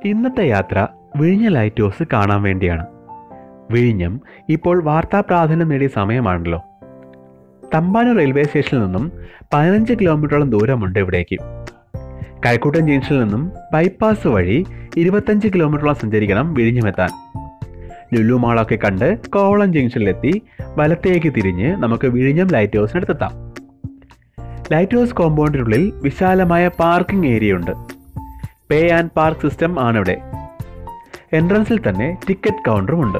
ഇന്നത്തെ യാത്ര വിഴിഞ്ഞ light house കാണാൻ വേണ്ടിയാണ് വിഴിഞ്ഞം ഇപ്പോൾ വാർത്താ പ്രാധാന്യം നേടിയ സമയമാണല്ലോ തമ്പാനൂർ റെയിൽവേ സ്റ്റേഷനിൽ നിന്നും പതിനഞ്ച് കിലോമീറ്ററോളം ദൂരമുണ്ട് ഇവിടേക്ക് കഴക്കൂട്ടൻ ജംഗ്ഷനിൽ നിന്നും ബൈപ്പാസ് വഴി ഇരുപത്തഞ്ച് കിലോമീറ്ററോളം സഞ്ചരിക്കണം വിഴിഞ്ഞമെത്താൻ ലുലു മാളൊക്കെ കണ്ട് കോവളം ജംഗ്ഷനിലെത്തി വലത്തേക്ക് തിരിഞ്ഞ് നമുക്ക് വിഴിഞ്ഞം ലൈറ്റ് ഹൗസിനടുത്തെത്താം ലൈറ്റ് ഹൗസ് കോമ്പൗണ്ടിനുള്ളിൽ വിശാലമായ പാർക്കിംഗ് ഏരിയ ഉണ്ട് പേ ആൻഡ് പാർക്ക് സിസ്റ്റം ആണിവിടെ എൻട്രൻസിൽ തന്നെ ടിക്കറ്റ് കൗണ്ടറും ഉണ്ട്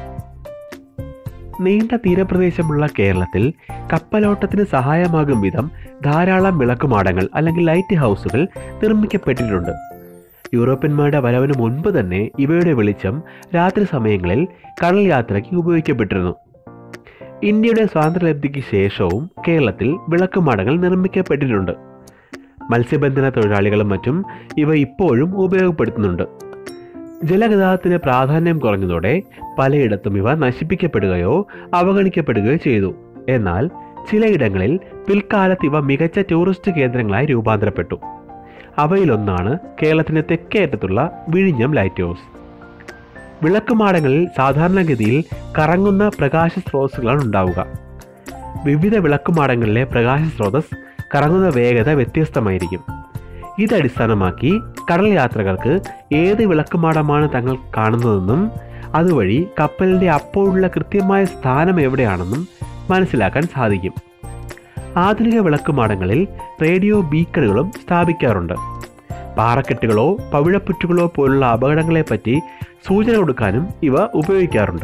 നീണ്ട തീരപ്രദേശമുള്ള കേരളത്തിൽ കപ്പലോട്ടത്തിന് സഹായമാകും വിധം ധാരാളം വിളക്കുമാടങ്ങൾ അല്ലെങ്കിൽ ലൈറ്റ് ഹൗസുകൾ നിർമ്മിക്കപ്പെട്ടിട്ടുണ്ട് യൂറോപ്യന്മാരുടെ വരവിന് മുൻപ് തന്നെ ഇവയുടെ വെളിച്ചം രാത്രി സമയങ്ങളിൽ കടൽ യാത്രയ്ക്ക് ഉപയോഗിക്കപ്പെട്ടിരുന്നു ഇന്ത്യയുടെ സ്വാതന്ത്ര്യലബ്ധിക്ക് ശേഷവും കേരളത്തിൽ വിളക്കുമാടങ്ങൾ നിർമ്മിക്കപ്പെട്ടിട്ടുണ്ട് മത്സ്യബന്ധന തൊഴിലാളികളും മറ്റും ഇവ ഇപ്പോഴും ഉപയോഗപ്പെടുത്തുന്നുണ്ട് ജലഗതാഗതത്തിന് പ്രാധാന്യം കുറഞ്ഞതോടെ പലയിടത്തും ഇവ നശിപ്പിക്കപ്പെടുകയോ അവഗണിക്കപ്പെടുകയോ ചെയ്തു എന്നാൽ ചിലയിടങ്ങളിൽ പിൽക്കാലത്ത് ഇവ മികച്ച ടൂറിസ്റ്റ് കേന്ദ്രങ്ങളായി രൂപാന്തരപ്പെട്ടു അവയിലൊന്നാണ് കേരളത്തിന്റെ തെക്കേറ്റത്തുള്ള വിഴിഞ്ഞം ലൈറ്റ് ഹൗസ് വിളക്കുമാടങ്ങളിൽ സാധാരണഗതിയിൽ കറങ്ങുന്ന പ്രകാശ സ്രോതസ്സുകളാണ് ഉണ്ടാവുക വിവിധ വിളക്കുമാടങ്ങളിലെ പ്രകാശ സ്രോതസ് കറങ്ങുന്ന വേഗത വ്യത്യസ്തമായിരിക്കും ഇതടിസ്ഥാനമാക്കി കടൽ യാത്രകർക്ക് ഏത് വിളക്കുമാടമാണ് തങ്ങൾ കാണുന്നതെന്നും അതുവഴി കപ്പലിൻ്റെ അപ്പോഴുള്ള കൃത്യമായ സ്ഥാനം എവിടെയാണെന്നും മനസ്സിലാക്കാൻ സാധിക്കും ആധുനിക വിളക്കുമാടങ്ങളിൽ റേഡിയോ ബീക്കണുകളും സ്ഥാപിക്കാറുണ്ട് പാറക്കെട്ടുകളോ പവിഴപ്പുറ്റുകളോ പോലുള്ള അപകടങ്ങളെപ്പറ്റി സൂചന കൊടുക്കാനും ഇവ ഉപയോഗിക്കാറുണ്ട്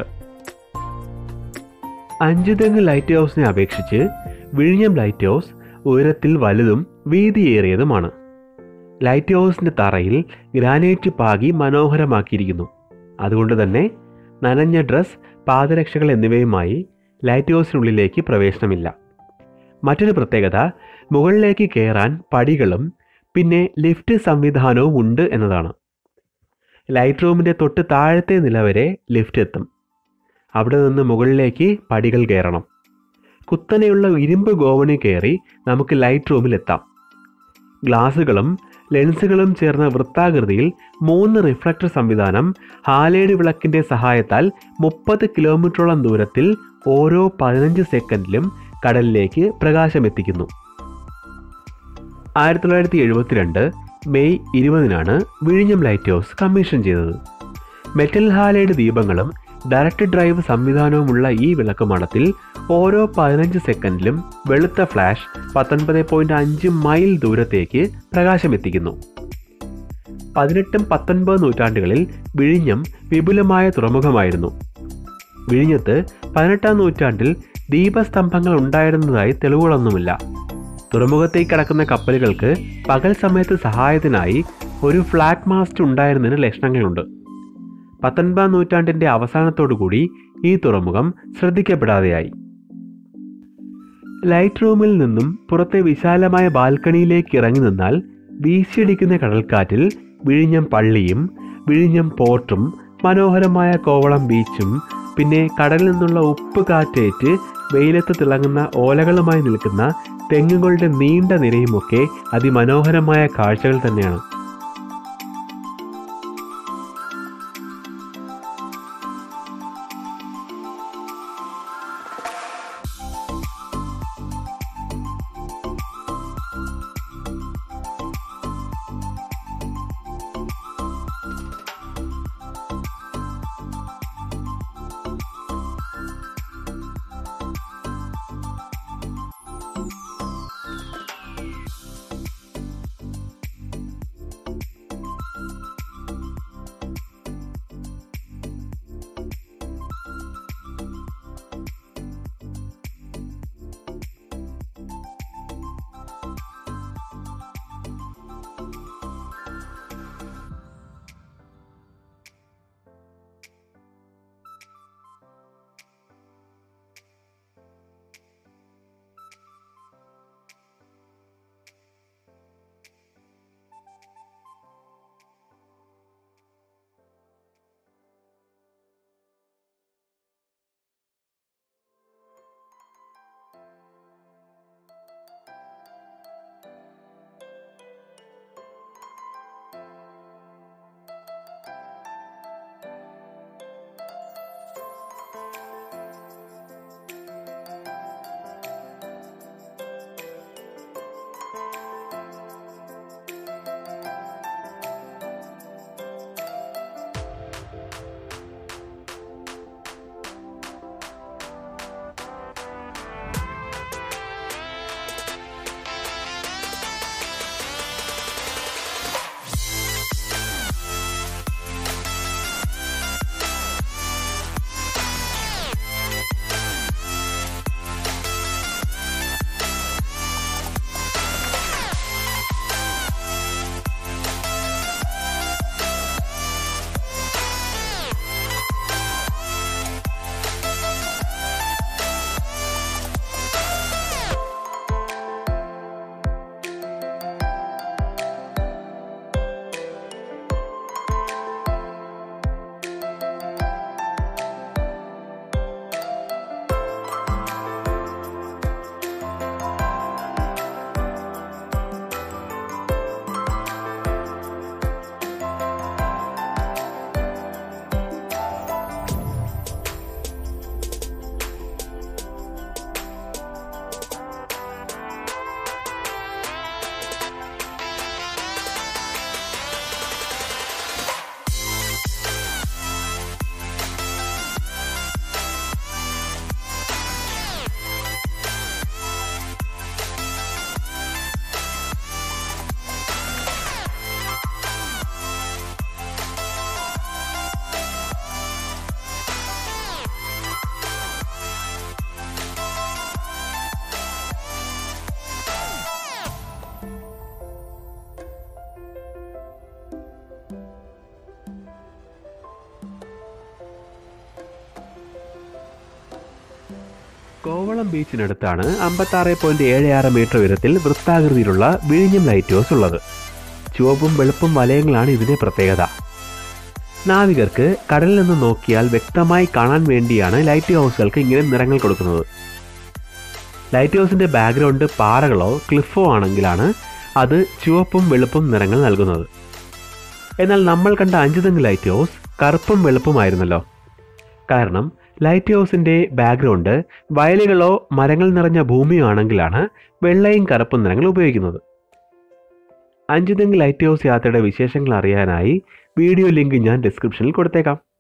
അഞ്ചുതെങ്ങ് ലൈറ്റ് ഹൗസിനെ അപേക്ഷിച്ച് വിഴിഞ്ഞം ലൈറ്റ് ഹൗസ് ഉയരത്തിൽ വലുതും വീതിയേറിയതുമാണ് ലൈറ്റ് ഹൗസിന്റെ തറയിൽ ഗ്രാനൈറ്റ് പാകി മനോഹരമാക്കിയിരിക്കുന്നു അതുകൊണ്ട് തന്നെ നനഞ്ഞ ഡ്രസ് പാദരക്ഷകൾ എന്നിവയുമായി ലൈറ്റ് ഹൗസിനുള്ളിലേക്ക് പ്രവേശനമില്ല മറ്റൊരു പ്രത്യേകത മുകളിലേക്ക് കയറാൻ പടികളും പിന്നെ ലിഫ്റ്റ് സംവിധാനവും ഉണ്ട് എന്നതാണ് ലൈറ്റ് റൂമിൻ്റെ തൊട്ട് താഴത്തെ നില വരെ ലിഫ്റ്റ് എത്തും അവിടെ നിന്ന് മുകളിലേക്ക് പടികൾ കയറണം കുത്തനെയുള്ള ഇരുമ്പ് ഗോവണി കയറി നമുക്ക് ലൈറ്റ് റൂമിൽ എത്താം ഗ്ലാസുകളും ലെൻസുകളും ചേർന്ന വൃത്താകൃതിയിൽ മൂന്ന് റിഫ്ലക്ടർ സംവിധാനം ഹാലേഡ് വിളക്കിന്റെ സഹായത്താൽ മുപ്പത് കിലോമീറ്ററോളം ദൂരത്തിൽ ഓരോ പതിനഞ്ച് സെക്കൻഡിലും കടലിലേക്ക് പ്രകാശമെത്തിക്കുന്നു ആയിരത്തി തൊള്ളായിരത്തി എഴുപത്തിരണ്ട് മെയ് ഇരുപതിനാണ് വിഴിഞ്ഞം ലൈറ്റ് ഹൗസ് കമ്മീഷൻ ചെയ്തത് മെറ്റൽ ഹാലേഡ് ദീപങ്ങളും ഡയറക്റ്റ് ഡ്രൈവ് സംവിധാനവുമുള്ള ഈ വിളക്കുമാടത്തിൽ ഓരോ പതിനഞ്ച് സെക്കൻഡിലും വെളുത്ത ഫ്ലാഷ് പത്തൊൻപത് പോയിന്റ് അഞ്ച് മൈൽ ദൂരത്തേക്ക് പ്രകാശമെത്തിക്കുന്നു പതിനെട്ടും പത്തൊൻപത് നൂറ്റാണ്ടുകളിൽ വിഴിഞ്ഞം വിപുലമായ തുറമുഖമായിരുന്നു വിഴിഞ്ഞത്ത് പതിനെട്ടാം നൂറ്റാണ്ടിൽ ദീപസ്തംഭങ്ങൾ ഉണ്ടായിരുന്നതായി തെളിവുകളൊന്നുമില്ല തുറമുഖത്തേക്ക് കടക്കുന്ന കപ്പലുകൾക്ക് പകൽ സമയത്ത് സഹായത്തിനായി ഒരു ഫ്ലാഗ് മാസ്റ്റ് ഉണ്ടായിരുന്നതിന് ലക്ഷണങ്ങളുണ്ട് പത്തൊൻപതാം നൂറ്റാണ്ടിന്റെ അവസാനത്തോടുകൂടി ഈ തുറമുഖം ശ്രദ്ധിക്കപ്പെടാതെയായി ലൈറ്റ് റൂമിൽ നിന്നും പുറത്തെ വിശാലമായ ബാൽക്കണിയിലേക്ക് ഇറങ്ങി നിന്നാൽ വീശിയടിക്കുന്ന കടൽക്കാറ്റിൽ വിഴിഞ്ഞം പള്ളിയും വിഴിഞ്ഞം പോർട്ടും മനോഹരമായ കോവളം ബീച്ചും പിന്നെ കടലിൽ നിന്നുള്ള ഉപ്പ് കാറ്റേറ്റ് വെയിലത്ത് തിളങ്ങുന്ന ഓലകളുമായി നിൽക്കുന്ന തെങ്ങുകളുടെ നീണ്ട നിരയുമൊക്കെ അതിമനോഹരമായ കാഴ്ചകൾ തന്നെയാണ് കോവളം ബീച്ചിനടുത്താണ് അമ്പത്താറ് പോയിന്റ് ഏഴ് ആറ് മീറ്റർ ഉയരത്തിൽ വൃത്താകൃതിയിലുള്ള വിഴിഞ്ഞം ലൈറ്റ് ഹൗസ് ഉള്ളത് ചുവപ്പും വെളുപ്പും വലയങ്ങളാണ് ഇതിന്റെ പ്രത്യേകത നാവികർക്ക് കടലിൽ നിന്ന് നോക്കിയാൽ വ്യക്തമായി കാണാൻ വേണ്ടിയാണ് ലൈറ്റ് ഹൗസുകൾക്ക് ഇങ്ങനെ നിറങ്ങൾ കൊടുക്കുന്നത് ലൈറ്റ് ഹൗസിന്റെ ബാക്ക്ഗ്രൗണ്ട് പാറകളോ ക്ലിഫോ ആണെങ്കിലാണ് അത് ചുവപ്പും വെളുപ്പും നിറങ്ങൾ നൽകുന്നത് എന്നാൽ നമ്മൾ കണ്ട അഞ്ചുതെങ്ങ് ലൈറ്റ് ഹൗസ് കറുപ്പും വെളുപ്പുമായിരുന്നല്ലോ കാരണം ലൈറ്റ് ഹൗസിന്റെ ബാക്ക്ഗ്രൗണ്ട് വയലുകളോ മരങ്ങൾ നിറഞ്ഞ ഭൂമിയോ ആണെങ്കിലാണ് വെള്ളയും കറുപ്പും നിറങ്ങൾ ഉപയോഗിക്കുന്നത് അഞ്ചുതെങ്ങ് ലൈറ്റ് ഹൗസ് യാത്രയുടെ വിശേഷങ്ങൾ അറിയാനായി വീഡിയോ ലിങ്ക് ഞാൻ ഡിസ്ക്രിപ്ഷനിൽ കൊടുത്തേക്കാം